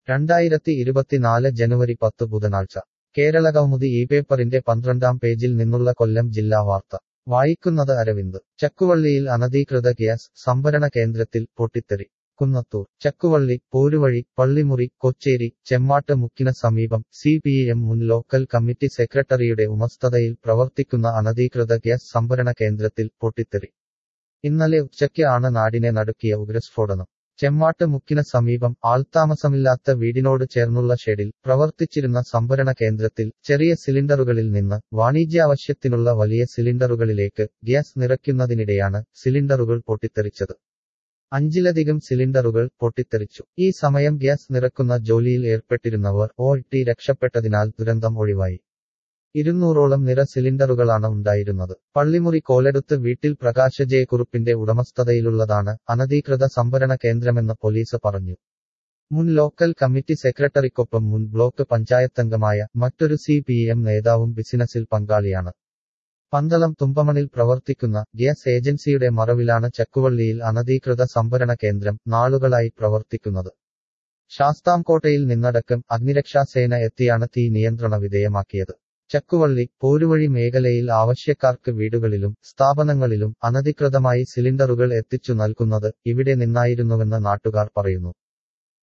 രണ്ടായിരത്തി ഇരുപത്തിനാല് ജനുവരി പത്ത് ബുധനാഴ്ച കേരളകൗമുദി ഈ പേപ്പറിന്റെ പന്ത്രണ്ടാം പേജിൽ നിന്നുള്ള കൊല്ലം ജില്ലാ വാർത്ത വായിക്കുന്നത് അരവിന്ദ് ചക്കുവള്ളിയിൽ അനധികൃത ഗ്യാസ് സംഭരണ കേന്ദ്രത്തിൽ പൊട്ടിത്തെറി കുന്നത്തൂർ ചക്കുവള്ളി പോരുവഴി പള്ളിമുറി കൊച്ചേരി ചെമ്മാട്ട് മുക്കിന് സമീപം സി പി എം മുൻ ലോക്കൽ കമ്മിറ്റി സെക്രട്ടറിയുടെ ഉമസ്തതയിൽ പ്രവർത്തിക്കുന്ന അനധികൃത ഗ്യാസ് സംഭരണ കേന്ദ്രത്തിൽ പൊട്ടിത്തെറി ഇന്നലെ ഉച്ചയ്ക്ക് ആണ് നാടിനെ നടുക്കിയ ഉഗ്രസ്ഫോടനം ചെമ്മാട്ട് മുക്കിന് സമീപം ആൾത്താമസമില്ലാത്ത വീടിനോട് ചേർന്നുള്ള ഷെഡിൽ പ്രവർത്തിച്ചിരുന്ന സംഭരണ കേന്ദ്രത്തിൽ ചെറിയ സിലിണ്ടറുകളിൽ നിന്ന് വാണിജ്യാവശ്യത്തിനുള്ള വലിയ സിലിണ്ടറുകളിലേക്ക് ഗ്യാസ് നിറയ്ക്കുന്നതിനിടെയാണ് സിലിണ്ടറുകൾ പൊട്ടിത്തെറിച്ചത് അഞ്ചിലധികം സിലിണ്ടറുകൾ പൊട്ടിത്തെറിച്ചു ഈ സമയം ഗ്യാസ് നിറക്കുന്ന ജോലിയിൽ ഏർപ്പെട്ടിരുന്നവർ ഓട്ടി രക്ഷപ്പെട്ടതിനാൽ ദുരന്തം ഒഴിവായി ഇരുന്നൂറോളം നിറ സിലിണ്ടറുകളാണ് ഉണ്ടായിരുന്നത് പള്ളിമുറി കോലെടുത്ത് വീട്ടിൽ പ്രകാശജയക്കുറുപ്പിന്റെ ഉടമസ്ഥതയിലുള്ളതാണ് അനധികൃത സംഭരണ കേന്ദ്രമെന്ന് പോലീസ് പറഞ്ഞു മുൻ ലോക്കൽ കമ്മിറ്റി സെക്രട്ടറിക്കൊപ്പം മുൻ ബ്ലോക്ക് പഞ്ചായത്തംഗമായ മറ്റൊരു സി പി എം നേതാവും ബിസിനസിൽ പങ്കാളിയാണ് പന്തളം തുമ്പമണിൽ പ്രവർത്തിക്കുന്ന ഗ്യാസ് ഏജൻസിയുടെ മറവിലാണ് ചക്കുവള്ളിയിൽ അനധികൃത സംഭരണ കേന്ദ്രം നാളുകളായി പ്രവർത്തിക്കുന്നത് ശാസ്താംകോട്ടയിൽ നിന്നടക്കം അഗ്നിരക്ഷാസേന എത്തിയാണ് തീ നിയന്ത്രണ വിധേയമാക്കിയത് ചക്കുവള്ളി പോരുവഴി മേഖലയിൽ ആവശ്യക്കാർക്ക് വീടുകളിലും സ്ഥാപനങ്ങളിലും അനധികൃതമായി സിലിണ്ടറുകൾ എത്തിച്ചു നൽകുന്നത് ഇവിടെ നിന്നായിരുന്നുവെന്ന് നാട്ടുകാർ പറയുന്നു